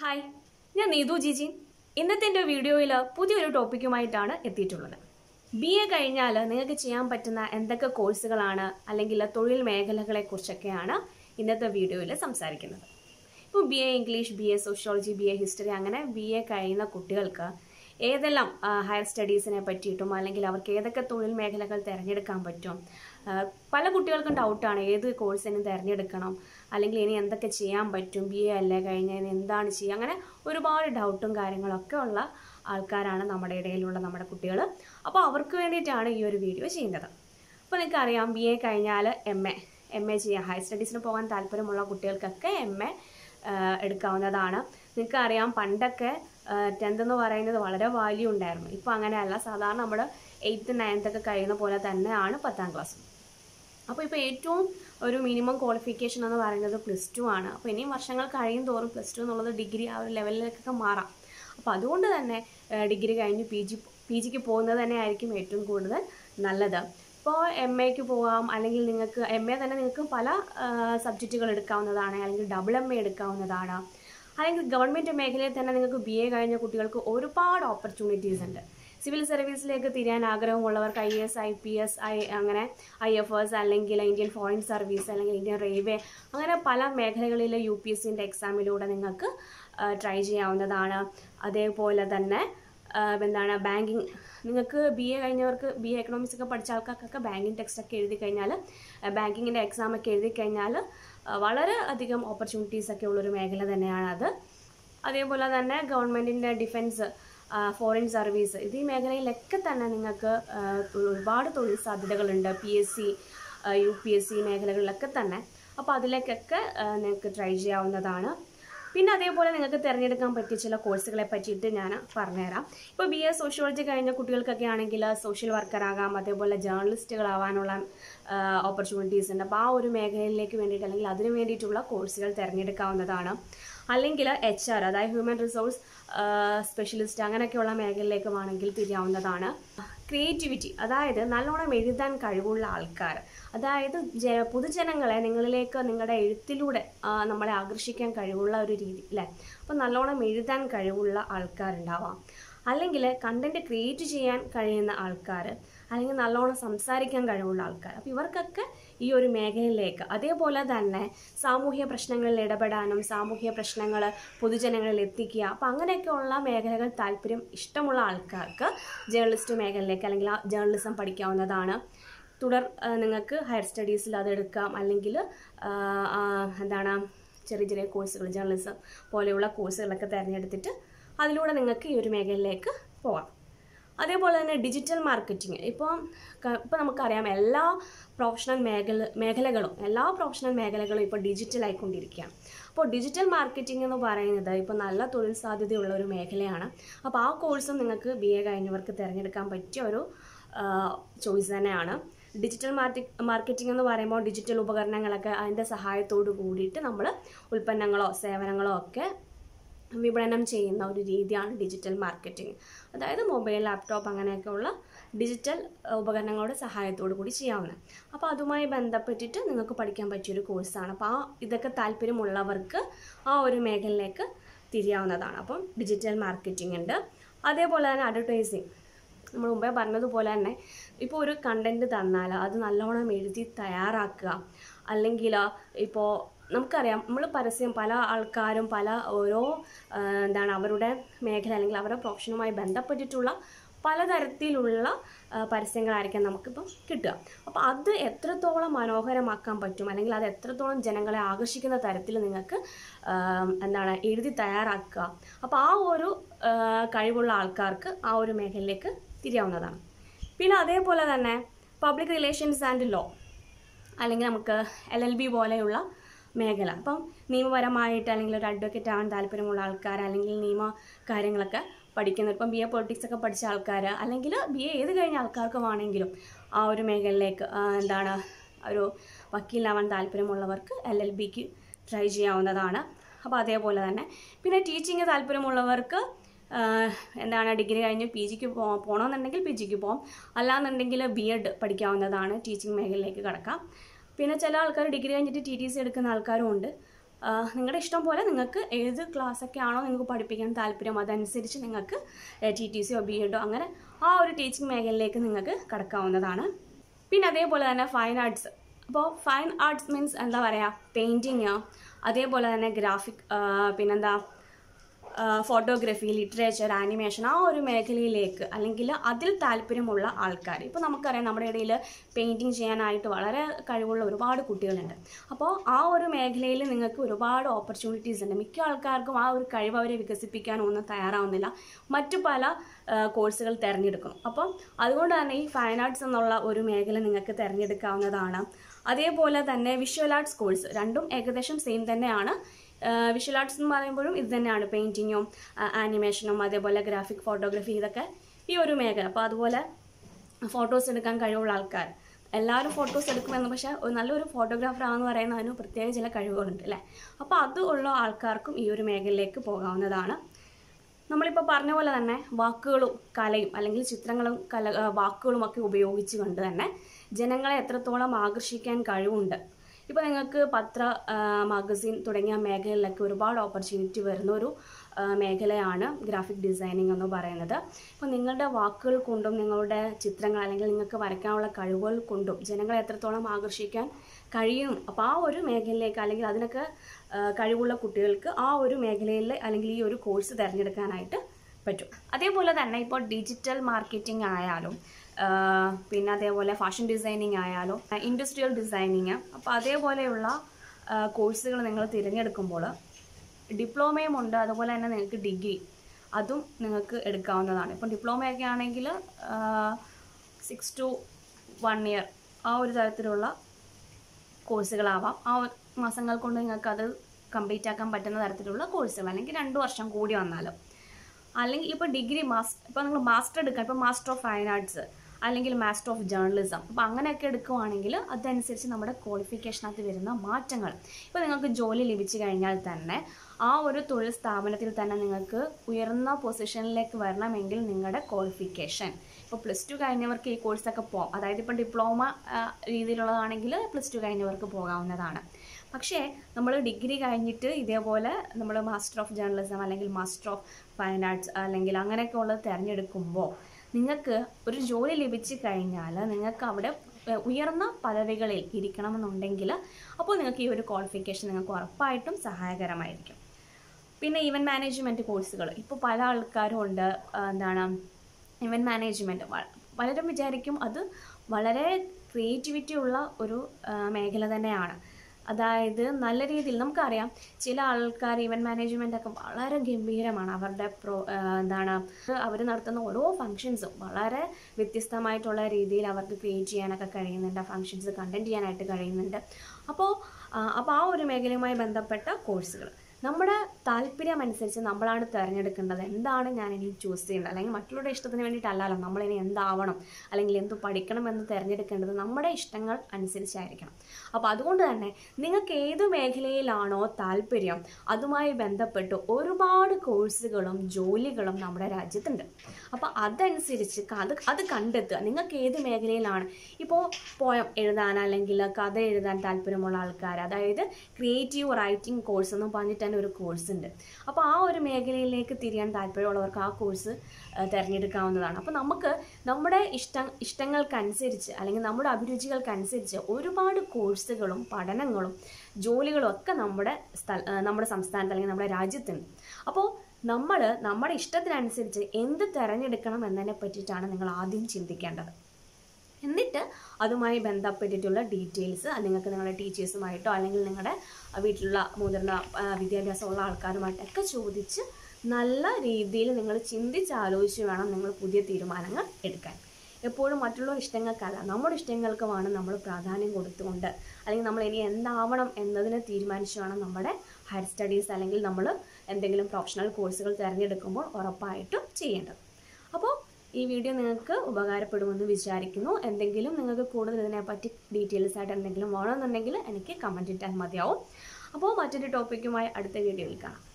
hi ഞാൻ നീതു ജിജി ഇന്നത്തെ എൻ്റെ വീഡിയോയിൽ പുതിയൊരു ടോപ്പിക്കുമായിട്ടാണ് എത്തിയിട്ടുള്ളത് ബി എ കഴിഞ്ഞാൽ നിങ്ങൾക്ക് ചെയ്യാൻ പറ്റുന്ന എന്തൊക്കെ കോഴ്സുകളാണ് അല്ലെങ്കിൽ തൊഴിൽ മേഖലകളെക്കുറിച്ചൊക്കെയാണ് ഇന്നത്തെ വീഡിയോയിൽ സംസാരിക്കുന്നത് ഇപ്പോൾ B A English B A sociology B A history അങ്ങനെ ബി എ കഴിയുന്ന കുട്ടികൾക്ക് ഏതെല്ലാം ആ, ഹയർ സ്റ്റഡീസിനെ പറ്റിയിട്ടും അല്ലെങ്കിൽ അവർക്ക് ഏതൊക്കെ തൊഴിൽ മേഖലകൾ തിരഞ്ഞെടുക്കാൻ പറ്റും ആ, പല കുട്ടികൾക്കും ഡൗട്ടാണ് ഏത് കോഴ്സിന് തിരഞ്ഞെടുക്കണം അല്ലെങ്കിൽ ഇനി എന്തൊക്കെ ചെയ്യാൻ പറ്റും ബി എ അല്ലേ കഴിഞ്ഞാൽ എന്താണ് ചെയ്യുക അങ്ങനെ ഒരുപാട് ഡൗട്ടും കാര്യങ്ങളൊക്കെ ഉള്ള ആൾക്കാരാണ് നമ്മുടെ ഇടയിലുള്ള നമ്മുടെ കുട്ടികൾ അപ്പോൾ അവർക്ക് വേണ്ടിയിട്ടാണ് ഈ ഒരു വീഡിയോ ചെയ്യുന്നത് അപ്പോൾ നിങ്ങൾക്ക് അറിയാം ബി എ കഴിഞ്ഞാൽ എം എ എം എ ചെയ്യാം ഹയർ സ്റ്റഡീസിന് പോകാൻ താല്പര്യമുള്ള കുട്ടികൾക്കൊക്കെ എം എ എടുക്കാവുന്നതാണ് നിങ്ങൾക്ക് അറിയാം പണ്ടൊക്കെ ടെൻത്ത് എന്ന് പറയുന്നത് വളരെ വാല്യൂ ഉണ്ടായിരുന്നു ഇപ്പോൾ അങ്ങനെയല്ല സാധാരണ നമ്മൾ എയ്ത്ത് നയൻത്ത് ഒക്കെ കഴിയുന്ന പോലെ തന്നെയാണ് പത്താം ക്ലാസ് അപ്പോൾ ഇപ്പോൾ ഏറ്റവും ഒരു മിനിമം ക്വാളിഫിക്കേഷൻ എന്ന് പറയുന്നത് പ്ലസ് ടു ആണ് അപ്പോൾ ഇനിയും വർഷങ്ങൾ കഴിയും തോറും പ്ലസ് ടു എന്നുള്ളത് ഡിഗ്രി ആ ഒരു ലെവലിലേക്കൊക്കെ മാറാം അപ്പോൾ അതുകൊണ്ട് തന്നെ ഡിഗ്രി കഴിഞ്ഞ് പി ജി പി ജിക്ക് പോകുന്നത് തന്നെ ആയിരിക്കും ഏറ്റവും കൂടുതൽ നല്ലത് ഇപ്പോൾ എം എക്ക് പോകാം അല്ലെങ്കിൽ നിങ്ങൾക്ക് എം എ തന്നെ നിങ്ങൾക്ക് പല സബ്ജക്റ്റുകൾ എടുക്കാവുന്നതാണ് അല്ലെങ്കിൽ ഡബിൾ എം എ എടുക്കാവുന്നതാണ് അല്ലെങ്കിൽ ഗവൺമെൻറ് മേഖലയിൽ തന്നെ നിങ്ങൾക്ക് ബി എ കഴിഞ്ഞ കുട്ടികൾക്ക് ഒരുപാട് ഓപ്പർച്യൂണിറ്റീസ് ഉണ്ട് സിവിൽ സർവീസിലേക്ക് തിരിയാൻ ആഗ്രഹമുള്ളവർക്ക് I S I P S I അങ്ങനെ ഐ എഫ് എസ് അല്ലെങ്കിൽ ഇന്ത്യൻ ഫോറിൻ സർവീസ് അല്ലെങ്കിൽ ഇന്ത്യൻ റെയിൽവേ അങ്ങനെ പല മേഖലകളിലെ യു പി എസ് സിൻ്റെ എക്സാമിലൂടെ നിങ്ങൾക്ക് ട്രൈ ചെയ്യാവുന്നതാണ് അതേപോലെ തന്നെ ആ, എന്താണ് ബാങ്കിങ് നിങ്ങൾക്ക് ബി എ കഴിഞ്ഞവർക്ക് ബി എ എക്കണോമിക്സ് ഒക്കെ പഠിച്ച ആൾക്കാർക്കൊക്കെ ബാങ്കിങ് ടെക്സ്റ്റ് ഒക്കെ എഴുതി കഴിഞ്ഞാൽ ബാങ്കിങ്ങിൻ്റെ എക്സാം ഒക്കെ എഴുതി കഴിഞ്ഞാൽ ആ, വളരെ അധികം ഓപ്പർച്യൂണിറ്റീസ് ഒക്കെ ഉള്ളൊരു മേഖല തന്നെയാണ് അത് അതേപോലെ തന്നെ ഗവൺമെൻറ്റിൻ്റെ ഡിഫൻസ് ഫോറിൻ സർവീസ് ഇത് ഈ മേഖലയിലൊക്കെ തന്നെ നിങ്ങൾക്ക് ആ, ഒരുപാട് തൊഴിൽ സാധ്യതകളുണ്ട് P S C U P S C മേഖലകളിലൊക്കെ തന്നെ അപ്പോൾ അതിലേക്കൊക്കെ ആ, നിങ്ങൾക്ക് ട്രൈ ചെയ്യാവുന്നതാണ് പിന്നെ അതേപോലെ നിങ്ങൾക്ക് തിരഞ്ഞെടുക്കാൻ പറ്റിയ ചില കോഴ്സുകളെ പറ്റിയിട്ട് ഞാൻ പറഞ്ഞുതരാം ഇപ്പോൾ ബി എ സോഷ്യോളജി കഴിഞ്ഞ കുട്ടികൾക്കൊക്കെ ആണെങ്കിൽ സോഷ്യൽ വർക്കർ ആകാം അതേപോലെ ജേർണലിസ്റ്റുകളാവാനുള്ള ഓപ്പർച്യൂണിറ്റീസ് ഉണ്ട് അപ്പോൾ ആ ഒരു മേഖലയിലേക്ക് വേണ്ടിയിട്ട് അല്ലെങ്കിൽ അതിന് വേണ്ടിയിട്ടുള്ള കോഴ്സുകൾ തിരഞ്ഞെടുക്കാവുന്നതാണ് അല്ലെങ്കിൽ എച്ച് ആർ അതായത് ഹ്യൂമൻ റിസോഴ്സ് സ്പെഷ്യലിസ്റ്റ് അങ്ങനെയൊക്കെയുള്ള മേഖലയിലേക്ക് വേണമെങ്കിൽ തിരിയാവുന്നതാണ് ക്രിയേറ്റിവിറ്റി അതായത് നല്ലോണം എഴുതാൻ കഴിവുള്ള ആൾക്കാർ അതായത് ജ പൊതുജനങ്ങളെ നിങ്ങളിലേക്ക് നിങ്ങളുടെ എഴുത്തിലൂടെ ആ, നമ്മളെ ആകർഷിക്കാൻ കഴിവുള്ള ഒരു രീതി അല്ലേ അപ്പോൾ നല്ലോണം എഴുതാൻ കഴിവുള്ള ആൾക്കാരുണ്ടാവാം അല്ലെങ്കിൽ കണ്ടന്റ് ക്രിയേറ്റ് ചെയ്യാൻ കഴിയുന്ന ആൾക്കാർ അല്ലെങ്കിൽ നല്ലോണം സംസാരിക്കാൻ കഴിവുള്ള ആൾക്കാർ അപ്പോൾ ഇവർക്കൊക്കെ ഈ ഒരു മേഖലയിലേക്ക് അതേപോലെ തന്നെ സാമൂഹ്യ പ്രശ്നങ്ങളിൽ ഇടപെടാനും സാമൂഹ്യ പ്രശ്നങ്ങൾ പൊതുജനങ്ങളിൽ എത്തിക്കുക അപ്പോൾ അങ്ങനെയൊക്കെയുള്ള മേഖലകൾ താല്പര്യം ഇഷ്ടമുള്ള ആൾക്കാർക്ക് ജേർണലിസ്റ്റ് മേഖലയിലേക്ക് അല്ലെങ്കിൽ ആ ജേർണലിസം പഠിക്കാവുന്നതാണ് തുടർ ആ, നിങ്ങൾക്ക് ഹയർ സ്റ്റഡീസിൽ അത് എടുക്കാം അല്ലെങ്കിൽ ആ, ആ, എന്താണ് ചെറിയ ചെറിയ കോഴ്സുകൾ ജേർണലിസം പോലെയുള്ള കോഴ്സുകളൊക്കെ തിരഞ്ഞെടുത്തിട്ട് അതിലൂടെ നിങ്ങൾക്ക് ഈ ഒരു മേഖലയിലേക്ക് പോകാം അതേപോലെ തന്നെ ഡിജിറ്റൽ മാർക്കറ്റിംഗ് ഇപ്പോൾ ഇപ്പോൾ നമുക്കറിയാം എല്ലാ പ്രൊഫഷണൽ മേഖല മേഖലകളും എല്ലാ പ്രൊഫഷണൽ മേഖലകളും ഇപ്പോൾ ഡിജിറ്റൽ ആയിക്കൊണ്ടിരിക്കുകയാണ് അപ്പോൾ ഡിജിറ്റൽ മാർക്കറ്റിംഗ് എന്ന് പറയുന്നത് ഇപ്പോൾ നല്ല തൊഴിൽ സാധ്യതയുള്ള ഒരു മേഖലയാണ് അപ്പോൾ ആ കോഴ്സും നിങ്ങൾക്ക് ബി എ കഴിഞ്ഞവർക്ക് തിരഞ്ഞെടുക്കാൻ പറ്റിയ ഒരു ചോയ്സ് തന്നെയാണ് ഡിജിറ്റൽ മാർട്ടി മാർക്കറ്റിംഗ് എന്ന് പറയുമ്പോൾ ഡിജിറ്റൽ ഉപകരണങ്ങളൊക്കെ അതിൻ്റെ സഹായത്തോട് കൂടിയിട്ട് നമ്മൾ ഉൽപ്പന്നങ്ങളോ സേവനങ്ങളോ ഒക്കെ വിപണനം ചെയ്യുന്ന ഒരു രീതിയാണ് ഡിജിറ്റൽ മാർക്കറ്റിംഗ് അതായത് മൊബൈൽ ലാപ്ടോപ്പ് അങ്ങനെയൊക്കെയുള്ള ഡിജിറ്റൽ അഹ്, ഉപകരണങ്ങളുടെ സഹായത്തോടു കൂടി ചെയ്യാവുന്നത് അപ്പോൾ അതുമായി ബന്ധപ്പെട്ടിട്ട് നിങ്ങൾക്ക് പഠിക്കാൻ പറ്റിയൊരു കോഴ്സാണ് അപ്പോൾ ആ ഇതൊക്കെ താല്പര്യമുള്ളവർക്ക് ആ ഒരു മേഖലയിലേക്ക് തിരിയാവുന്നതാണ് അപ്പം ഡിജിറ്റൽ മാർക്കറ്റിംഗ് ഉണ്ട് അതേപോലെ തന്നെ അഡ്വർടൈസിങ് നമ്മൾ മുമ്പേ പറഞ്ഞതുപോലെ തന്നെ ഇപ്പോൾ ഒരു കണ്ടന്റ് തന്നാൽ അത് നല്ലോണം എഴുതി തയ്യാറാക്കുക അല്ലെങ്കിൽ ഇപ്പോൾ നമുക്കറിയാം നമ്മൾ പരസ്യം പല ആൾക്കാരും പല ഓരോ ആ, എന്താണ് അവരുടെ മേഖല അല്ലെങ്കിൽ അവരുടെ പ്രൊഫഷനുമായി ബന്ധപ്പെട്ടിട്ടുള്ള പലതരത്തിലുള്ള ആ, പരസ്യങ്ങളായിരിക്കാം നമുക്കിപ്പം കിട്ടുക അപ്പോൾ അത് എത്രത്തോളം മനോഹരമാക്കാൻ പറ്റും അല്ലെങ്കിൽ അത് എത്രത്തോളം ജനങ്ങളെ ആകർഷിക്കുന്ന തരത്തിൽ നിങ്ങൾക്ക് ആ, എന്താണ് എഴുതി തയ്യാറാക്കുക അപ്പോൾ ആ ഒരു ആ, കഴിവുള്ള ആൾക്കാർക്ക് ആ ഒരു മേഖലയിലേക്ക് തിരിയാവുന്നതാണ് പിന്നെ അതേപോലെ തന്നെ പബ്ലിക് റിലേഷൻസ് ആൻഡ് ലോ അല്ലെങ്കിൽ നമുക്ക് എൽ എൽ ബി പോലെയുള്ള മേഖല അപ്പം നിയമപരമായിട്ട് അല്ലെങ്കിൽ ഒരു അഡ്വക്കേറ്റ് ആവാൻ താല്പര്യമുള്ള ആൾക്കാർ അല്ലെങ്കിൽ നിയമ കാര്യങ്ങളൊക്കെ പഠിക്കുന്ന ഇപ്പം ബി എ പൊളിറ്റിക്സ് ഒക്കെ പഠിച്ച ആൾക്കാർ അല്ലെങ്കിൽ ബി എ ഏത് കഴിഞ്ഞ ആൾക്കാർക്ക് വേണമെങ്കിലും ആ ഒരു മേഖലയിലേക്ക് ആ, എന്താണ് ഒരു വക്കീലാവാൻ താല്പര്യമുള്ളവർക്ക് എൽ എൽ ബിക്ക് ട്രൈ ചെയ്യാവുന്നതാണ് അപ്പോൾ അതേപോലെ തന്നെ പിന്നെ ടീച്ചിങ് താല്പര്യമുള്ളവർക്ക് ആഹ് എന്താണ് ഡിഗ്രി കഴിഞ്ഞ് പി ജിക്ക് പോ പോകണമെന്നുണ്ടെങ്കിൽ പി ജിക്ക് പോകാം അല്ലാന്നുണ്ടെങ്കിൽ ബി എഡ് പഠിക്കാവുന്നതാണ് ടീച്ചിങ് മേഖലയിലേക്ക് കടക്കാം പിന്നെ ചില ആൾക്കാർ ഡിഗ്രി കഴിഞ്ഞിട്ട് ടി ടി സി എടുക്കുന്ന ആൾക്കാരും ഉണ്ട് നിങ്ങളുടെ ഇഷ്ടം പോലെ നിങ്ങൾക്ക് ഏത് ക്ലാസ്സൊക്കെ ആണോ നിങ്ങൾക്ക് പഠിപ്പിക്കാൻ താല്പര്യം അതനുസരിച്ച് നിങ്ങൾക്ക് ടി ടി സിയോ ബി എഡോ അങ്ങനെ ആ ഒരു ടീച്ചിങ് മേഖലയിലേക്ക് നിങ്ങൾക്ക് കടക്കാവുന്നതാണ് പിന്നെ അതേപോലെ തന്നെ ഫൈൻ ആർട്സ് അപ്പോൾ ഫൈൻ ആർട്സ് മീൻസ് എന്താ പറയുക പെയിൻറ്റിങ് അതേപോലെ തന്നെ ഗ്രാഫിക് പിന്നെന്താ ഫോട്ടോഗ്രഫി ലിറ്ററേച്ചർ ആനിമേഷൻ ആ ഒരു മേഖലയിലേക്ക് അല്ലെങ്കിൽ അതിൽ താല്പര്യമുള്ള ആൾക്കാർ ഇപ്പോൾ നമുക്കറിയാം നമ്മുടെ ഇടയിൽ പെയിൻറ്റിങ് ചെയ്യാനായിട്ട് വളരെ കഴിവുള്ള ഒരുപാട് കുട്ടികളുണ്ട് അപ്പോൾ ആ ഒരു മേഖലയിൽ നിങ്ങൾക്ക് ഒരുപാട് ഓപ്പർച്യൂണിറ്റീസ് ഉണ്ട് മിക്ക ആൾക്കാർക്കും ആ ഒരു കഴിവ് അവരെ വികസിപ്പിക്കാനൊന്നും തയ്യാറാവുന്നില്ല മറ്റു പല കോഴ്സുകൾ തിരഞ്ഞെടുക്കും അപ്പോൾ അതുകൊണ്ട് തന്നെ ഈ ഫൈൻ ആർട്സ് എന്നുള്ള ഒരു മേഖല നിങ്ങൾക്ക് തിരഞ്ഞെടുക്കാവുന്നതാണ് അതേപോലെ തന്നെ വിഷ്വൽ ആർട്സ് കോഴ്സ് രണ്ടും ഏകദേശം സെയിം തന്നെയാണ് വിഷ്വൽ ആർട്സ് എന്ന് പറയുമ്പോഴും ഇത് തന്നെയാണ് പെയിൻറ്റിങ്ങും ആനിമേഷനും അതേപോലെ ഗ്രാഫിക് ഫോട്ടോഗ്രഫി ഇതൊക്കെ ഈ ഒരു മേഖല അപ്പോൾ അതുപോലെ ഫോട്ടോസ് എടുക്കാൻ കഴിവുള്ള ആൾക്കാർ എല്ലാവരും ഫോട്ടോസ് എടുക്കുമെന്ന് പക്ഷേ ഒരു നല്ലൊരു ഫോട്ടോഗ്രാഫർ ആണെന്ന് പറയുന്ന അതിന് പ്രത്യേക ചില കഴിവുകളുണ്ട് അല്ലേ അപ്പോൾ അത് ഉള്ള ആൾക്കാർക്കും ഈ ഒരു മേഖലയിലേക്ക് പോകാവുന്നതാണ് നമ്മളിപ്പോൾ പറഞ്ഞ പോലെ തന്നെ വാക്കുകളും കലയും അല്ലെങ്കിൽ ചിത്രങ്ങളും കല വാക്കുകളും ഒക്കെ ഉപയോഗിച്ച് കൊണ്ട് തന്നെ ജനങ്ങളെ എത്രത്തോളം ആകർഷിക്കാൻ കഴിവുണ്ട് ഇപ്പോൾ നിങ്ങൾക്ക് പത്ര മാഗസിൻ തുടങ്ങിയ മേഖലയിലൊക്കെ ഒരുപാട് ഓപ്പർച്യൂണിറ്റി വരുന്ന ഒരു മേഖലയാണ് ഗ്രാഫിക് ഡിസൈനിങ് എന്ന് പറയുന്നത് അപ്പോൾ നിങ്ങളുടെ വാക്കുകൾ കൊണ്ടും നിങ്ങളുടെ ചിത്രങ്ങൾ അല്ലെങ്കിൽ നിങ്ങൾക്ക് വരയ്ക്കാനുള്ള കഴിവുകൾ കൊണ്ടും ജനങ്ങളെ എത്രത്തോളം ആകർഷിക്കാൻ കഴിയും അപ്പോൾ ആ ഒരു മേഖലയിലേക്ക് അല്ലെങ്കിൽ അതിനൊക്കെ കഴിവുള്ള കുട്ടികൾക്ക് ആ ഒരു മേഖലയിൽ അല്ലെങ്കിൽ ഈ ഒരു കോഴ്സ് തിരഞ്ഞെടുക്കാനായിട്ട് പറ്റും അതേപോലെ തന്നെ ഇപ്പോൾ ഡിജിറ്റൽ മാർക്കറ്റിംഗ് ആയാലും പിന്നെ അതേപോലെ ഫാഷൻ ഡിസൈനിങ് ആയാലും ഇൻഡസ്ട്രിയൽ ഡിസൈനിങ് അപ്പോൾ അതേപോലെയുള്ള കോഴ്സുകൾ നിങ്ങൾ തിരഞ്ഞെടുക്കുമ്പോൾ ഡിപ്ലോമയും ഉണ്ട് അതുപോലെ തന്നെ നിങ്ങൾക്ക് ഡിഗ്രി അതും നിങ്ങൾക്ക് എടുക്കാവുന്നതാണ് ഇപ്പം ഡിപ്ലോമയൊക്കെ ആണെങ്കിൽ സിക്സ് ടു വൺ ഇയർ ആ ഒരു തരത്തിലുള്ള കോഴ്സുകളാവാം ആ മാസങ്ങൾ കൊണ്ട് നിങ്ങൾക്ക് അത് കംപ്ലീറ്റ് ആക്കാൻ പറ്റുന്ന തരത്തിലുള്ള കോഴ്സുകൾ അല്ലെങ്കിൽ രണ്ട് വർഷം കൂടി വന്നാലും അല്ലെങ്കിൽ ഇപ്പോൾ ഡിഗ്രി മാസ് ഇപ്പോൾ നിങ്ങൾ മാസ്റ്റർ എടുക്കുക ഇപ്പോൾ മാസ്റ്റർ ഓഫ് ഫൈൻ ആർട്സ് അല്ലെങ്കിൽ മാസ്റ്റർ ഓഫ് ജേർണലിസം അപ്പോൾ അങ്ങനെയൊക്കെ എടുക്കുവാണെങ്കിൽ അതനുസരിച്ച് നമ്മുടെ ക്വാളിഫിക്കേഷനകത്ത് വരുന്ന മാറ്റങ്ങൾ ഇപ്പോൾ നിങ്ങൾക്ക് ജോലി ലഭിച്ചു കഴിഞ്ഞാൽ തന്നെ ആ ഒരു തൊഴിൽ സ്ഥാപനത്തിൽ തന്നെ നിങ്ങൾക്ക് ഉയർന്ന പൊസിഷനിലേക്ക് വരണമെങ്കിൽ നിങ്ങളുടെ ക്വാളിഫിക്കേഷൻ ഇപ്പോൾ പ്ലസ് ടു കഴിഞ്ഞവർക്ക് ഈ കോഴ്സൊക്കെ പോകാം അതായത് ഇപ്പോൾ ഡിപ്ലോമ രീതിയിലുള്ളതാണെങ്കിൽ പ്ലസ് ടു കഴിഞ്ഞവർക്ക് പോകാവുന്നതാണ് പക്ഷേ നമ്മൾ ഡിഗ്രി കഴിഞ്ഞിട്ട് ഇതേപോലെ നമ്മൾ മാസ്റ്റർ ഓഫ് ജേർണലിസം അല്ലെങ്കിൽ മാസ്റ്റർ ഓഫ് ഫൈൻ ആർട്സ് അല്ലെങ്കിൽ അങ്ങനെയൊക്കെ ഉള്ളത് തിരഞ്ഞെടുക്കുമ്പോൾ നിങ്ങൾക്ക് ഒരു ജോലി ലഭിച്ചു കഴിഞ്ഞാൽ നിങ്ങൾക്ക് അവിടെ ഉയർന്ന പദവികളിൽ ഇരിക്കണമെന്നുണ്ടെങ്കിൽ അപ്പോൾ നിങ്ങൾക്ക് ഈ ഒരു ക്വാളിഫിക്കേഷൻ നിങ്ങൾക്ക് ഉറപ്പായിട്ടും സഹായകരമായിരിക്കും പിന്നെ ഈവൻറ്റ് മാനേജ്മെൻറ്റ് കോഴ്സുകൾ ഇപ്പോൾ പല ആൾക്കാരും ഉണ്ട് എന്താണ് ഇവൻറ്റ് മാനേജ്മെൻറ്റ് പലരും വിചാരിക്കും അത് വളരെ ക്രിയേറ്റിവിറ്റി ഉള്ള ഒരു മേഖല തന്നെയാണ് അതായത് നല്ല രീതിയിൽ നമുക്കറിയാം ചില ആൾക്കാർ ഇവൻറ്റ് മാനേജ്മെൻ്റ് ഒക്കെ വളരെ ഗംഭീരമാണ് അവരുടെ പ്രോ എന്താണ് അവർ നടത്തുന്ന ഓരോ ഫങ്ഷൻസും വളരെ വ്യത്യസ്തമായിട്ടുള്ള രീതിയിൽ അവർക്ക് ക്രിയേറ്റ് ചെയ്യാനൊക്കെ കഴിയുന്നുണ്ട് ഫങ്ഷൻസ് കണ്ടൻറ് ചെയ്യാനായിട്ട് കഴിയുന്നുണ്ട് അപ്പോൾ അപ്പോൾ ആ ഒരു മേഖലയുമായി ബന്ധപ്പെട്ട കോഴ്സുകൾ നമ്മുടെ താല്പര്യം അനുസരിച്ച് നമ്മളാണ് തിരഞ്ഞെടുക്കേണ്ടത് എന്താണ് ഞാൻ ഇനി ചൂസ് ചെയ്യേണ്ടത് അല്ലെങ്കിൽ മറ്റുള്ളവരുടെ ഇഷ്ടത്തിന് വേണ്ടിയിട്ടല്ലല്ലോ നമ്മളിനി എന്താവണം അല്ലെങ്കിൽ എന്ത് പഠിക്കണം എന്ന് തിരഞ്ഞെടുക്കേണ്ടത് നമ്മുടെ ഇഷ്ടങ്ങൾ അനുസരിച്ചായിരിക്കണം അപ്പോൾ അതുകൊണ്ട് തന്നെ നിങ്ങൾക്ക് ഏത് മേഖലയിലാണോ താല്പര്യം അതുമായി ബന്ധപ്പെട്ട് ഒരുപാട് കോഴ്സുകളും ജോലികളും നമ്മുടെ രാജ്യത്തുണ്ട് അപ്പോൾ അതനുസരിച്ച് അത് അത് കണ്ടെത്തുക നിങ്ങൾക്ക് ഏത് മേഖലയിലാണ് ഇപ്പോൾ പോയം എഴുതാൻ അല്ലെങ്കിൽ കഥ എഴുതാൻ താല്പര്യമുള്ള ആൾക്കാർ അതായത് ക്രിയേറ്റീവ് റൈറ്റിംഗ് കോഴ്സ് എന്ന് പറഞ്ഞിട്ട് തന്നെ ഒരു കോഴ്സ് ഉണ്ട് അപ്പോൾ ആ ഒരു മേഖലയിലേക്ക് തിരിയാൻ താല്പര്യമുള്ളവർക്ക് ആ കോഴ്സ് തിരഞ്ഞെടുക്കാവുന്നതാണ് അപ്പോൾ നമുക്ക് നമ്മുടെ ഇഷ്ട ഇഷ്ടങ്ങൾക്കനുസരിച്ച് അല്ലെങ്കിൽ നമ്മുടെ അഭിരുചികൾക്കനുസരിച്ച് ഒരുപാട് കോഴ്സുകളും പഠനങ്ങളും ജോലികളും ഒക്കെ നമ്മുടെ സ്ഥല നമ്മുടെ സംസ്ഥാനത്ത് അല്ലെങ്കിൽ നമ്മുടെ രാജ്യത്തുണ്ട് അപ്പോൾ നമ്മൾ നമ്മുടെ ഇഷ്ടത്തിനനുസരിച്ച് എന്ത് തിരഞ്ഞെടുക്കണം എന്നതിനെ പറ്റിയിട്ടാണ് നിങ്ങൾ ആദ്യം ചിന്തിക്കേണ്ടത് എന്നിട്ട് അതുമായി ബന്ധപ്പെട്ടിട്ടുള്ള ഡീറ്റെയിൽസ് നിങ്ങൾക്ക് നിങ്ങളുടെ ടീച്ചേഴ്സുമായിട്ടോ അല്ലെങ്കിൽ നിങ്ങളുടെ വീട്ടിലുള്ള മുതിർന്ന വിദ്യാഭ്യാസമുള്ള ആൾക്കാരുമായിട്ടൊക്കെ ചോദിച്ച് നല്ല രീതിയിൽ നിങ്ങൾ ചിന്തിച്ചാലോചിച്ച് വേണം നിങ്ങൾ പുതിയ തീരുമാനങ്ങൾ എടുക്കാൻ എപ്പോഴും മറ്റുള്ള ഇഷ്ടങ്ങൾക്കല്ല നമ്മുടെ ഇഷ്ടങ്ങൾക്ക് വേണം നമ്മൾ പ്രാധാന്യം കൊടുത്തുകൊണ്ട് അല്ലെങ്കിൽ നമ്മൾ ഇനി എന്താവണം എന്നതിനെ തീരുമാനിച്ച് വേണം നമ്മുടെ ഹയർ സ്റ്റഡീസ് അല്ലെങ്കിൽ നമ്മൾ എന്തെങ്കിലും പ്രൊഫഷണൽ കോഴ്സുകൾ തിരഞ്ഞെടുക്കുമ്പോൾ ഉറപ്പായിട്ടും ചെയ്യേണ്ടത് അപ്പോൾ ഈ വീഡിയോ നിങ്ങൾക്ക് ഉപകാരപ്പെടുമെന്ന് വിചാരിക്കുന്നു എന്തെങ്കിലും നിങ്ങൾക്ക് കൂടുതൽ ഇതിനെപ്പറ്റി ഡീറ്റെയിൽസ് ആയിട്ട് എന്തെങ്കിലും വേണമെന്നുണ്ടെങ്കിൽ എനിക്ക് കമൻറ്റ് ഇട്ടാൽ മതിയാവും അപ്പോൾ മറ്റൊരു ടോപ്പിക്കുമായി അടുത്ത വീഡിയോയിൽ കാണാം